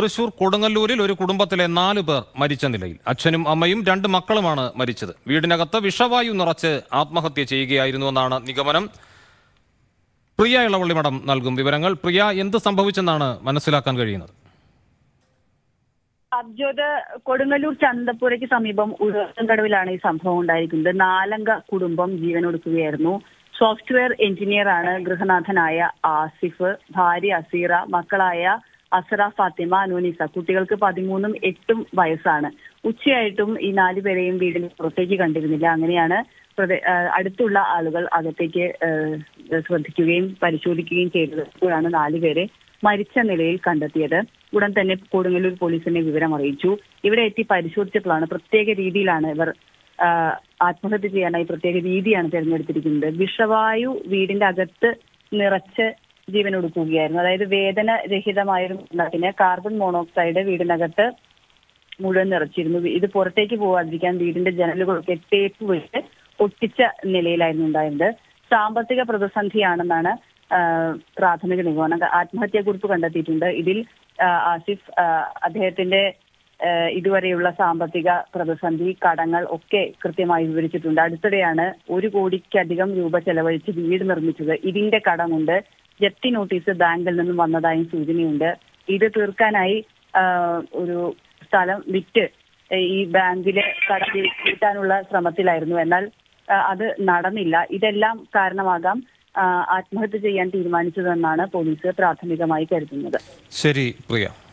തൃശൂർ കൊടുങ്ങല്ലൂരിൽ ഒരു കുടുംബത്തിലെ നാല് പേർ മരിച്ച നിലയിൽ അച്ഛനും അമ്മയും രണ്ട് മക്കളുമാണ് മരിച്ചത് വീടിനകത്ത് വിഷവായു നിറച്ച് ആത്മഹത്യ ചെയ്യുകയായിരുന്നുവെന്നാണ് നിഗമനം പ്രിയ ഇളവള്ളി മഠം നൽകും വിവരങ്ങൾ പ്രിയ എന്ത് സംഭവിച്ചെന്നാണ് മനസ്സിലാക്കാൻ കഴിയുന്നത് അബ്ജോദ് കൊടുങ്ങല്ലൂർ ചന്തപ്പുരയ്ക്ക് സമീപം ഉഴവൻകടവിലാണ് ഈ സംഭവം ഉണ്ടായിരിക്കുന്നത് നാലംഗ കുടുംബം ജീവനൊടുക്കുകയായിരുന്നു സോഫ്റ്റ്വെയർ എഞ്ചിനീയർ ആണ് ഗൃഹനാഥനായ ആസിഫ് ഭാര്യ അസീറ മക്കളായ അസറ ഫാത്തിമ നൂനിസ കുട്ടികൾക്ക് പതിമൂന്നും എട്ടും വയസ്സാണ് ഉച്ചയായിട്ടും ഈ നാലുപേരെയും വീടിന് പുറത്തേക്ക് കണ്ടിരുന്നില്ല അങ്ങനെയാണ് പ്രദേ- ആ, അടുത്തുള്ള ആളുകൾ അകത്തേക്ക് ആ, ശ്രദ്ധിക്കുകയും പരിശോധിക്കുകയും ചെയ്തപ്പോഴാണ് നാലുപേരെ മരിച്ച നിലയിൽ കണ്ടെത്തിയത് ഉടൻ തന്നെ കൊടുങ്ങല്ലൂർ പോലീസിനെ വിവരം അറിയിച്ചു ഇവിടെ എത്തി പരിശോധിച്ചപ്പോഴാണ് പ്രത്യേക രീതിയിലാണ് ഇവർ ആ, ആത്മഹത്യ ചെയ്യാനായി പ്രത്യേക രീതിയാണ് തിരഞ്ഞെടുത്തിരിക്കുന്നത് വിഷവായു വീടിന്റെ അകത്ത് നിറച്ച് ജീവൻ ഒടുക്കുകയായിരുന്നു അതായത് വേദന രഹിതമായിരുന്നു പിന്നെ കാർബൺ മോണോക്സൈഡ് വീടിനകത്ത് മുഴുവൻ നിറച്ചിരുന്നു ഇത് പുറത്തേക്ക് പോകാതിരിക്കാൻ വീടിന്റെ ജനലുകളൊക്കെ ടേപ്പ് വെച്ച് ഒട്ടിച്ച നിലയിലായിരുന്നു ഉണ്ടായിരുന്നത് സാമ്പത്തിക പ്രതിസന്ധിയാണെന്നാണ് ആ, പ്രാഥമിക നിഗമനം ആത്മഹത്യാക്കുറിപ്പ് കണ്ടെത്തിയിട്ടുണ്ട് ഇതിൽ ആ, ആസിഫ് ആ, അദ്ദേഹത്തിന്റെ ആ, ഇതുവരെയുള്ള സാമ്പത്തിക പ്രതിസന്ധി കടങ്ങൾ ഒക്കെ കൃത്യമായി വിവരിച്ചിട്ടുണ്ട് അടുത്തിടെയാണ് ഒരു കോടിക്കധികം രൂപ ചെലവഴിച്ച് വീട് നിർമ്മിച്ചത് ഇതിന്റെ കടമുണ്ട് ജപ്തി നോട്ടീസ് ബാങ്കിൽ നിന്നും വന്നതായും സൂചനയുണ്ട് ഇത് തീർക്കാനായി ആ, ഒരു സ്ഥലം വിറ്റ് ഈ ബാങ്കിലെ കട വീട്ടാനുള്ള ശ്രമത്തിലായിരുന്നു എന്നാൽ ആ, അത് നടന്നില്ല ഇതെല്ലാം കാരണമാകാം ആ, ആത്മഹത്യ ചെയ്യാൻ തീരുമാനിച്ചതെന്നാണ് പോലീസ് പ്രാഥമികമായി കരുതുന്നത് ശരി പ്രിയ